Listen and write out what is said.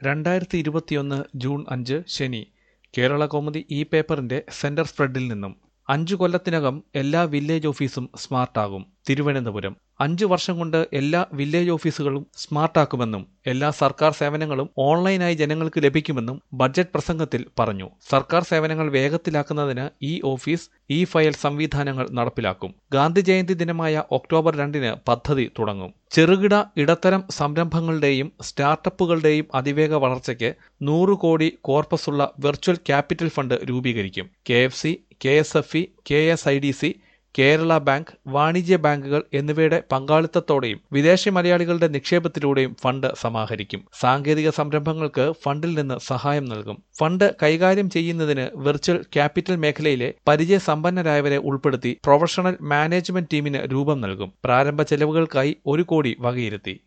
രണ്ടായിരത്തി ഇരുപത്തിയൊന്ന് ജൂൺ അഞ്ച് ശനി കേരള കൗമുദി ഇ പേപ്പറിന്റെ സെന്റർ സ്പ്രെഡിൽ നിന്നും അഞ്ചു കൊല്ലത്തിനകം എല്ലാ വില്ലേജ് ഓഫീസും സ്മാർട്ടാകും തിരുവനന്തപുരം അഞ്ചു വർഷം കൊണ്ട് എല്ലാ വില്ലേജ് ഓഫീസുകളും സ്മാർട്ടാക്കുമെന്നും എല്ലാ സർക്കാർ സേവനങ്ങളും ഓൺലൈനായി ജനങ്ങൾക്ക് ലഭിക്കുമെന്നും ബഡ്ജറ്റ് പ്രസംഗത്തിൽ പറഞ്ഞു സർക്കാർ സേവനങ്ങൾ വേഗത്തിലാക്കുന്നതിന് ഈ ഓഫീസ് ഇ ഫയൽ സംവിധാനങ്ങൾ നടപ്പിലാക്കും ഗാന്ധി ജയന്തി ദിനമായ ഒക്ടോബർ രണ്ടിന് പദ്ധതി തുടങ്ങും ചെറുകിട ഇടത്തരം സംരംഭങ്ങളുടെയും സ്റ്റാർട്ടപ്പുകളുടെയും അതിവേഗ വളർച്ചയ്ക്ക് നൂറ് കോടി കോർപ്പസുള്ള വെർച്വൽ ക്യാപിറ്റൽ ഫണ്ട് രൂപീകരിക്കും K F C K S F E K S I D C Kerala bank വാണിജ്യ ബാങ്കുകൾ എന്നിവയുടെ പങ്കാളിത്തത്തോടെയും വിദേശ മലയാളികളുടെ നിക്ഷേപത്തിലൂടെയും ഫണ്ട് സമാഹരിക്കും സാങ്കേതിക സംരംഭങ്ങൾക്ക് ഫണ്ടിൽ നിന്ന് സഹായം നൽകും ഫണ്ട് കൈകാര്യം ചെയ്യുന്നതിന് വെർച്വൽ ക്യാപിറ്റൽ മേഖലയിലെ പരിചയസമ്പന്നരായവരെ ഉൾപ്പെടുത്തി പ്രൊഫഷണൽ മാനേജ്മെന്റ് ടീമിന് രൂപം നൽകും പ്രാരംഭ ചെലവുകൾക്കായി ഒരു കോടി വകയിരുത്തി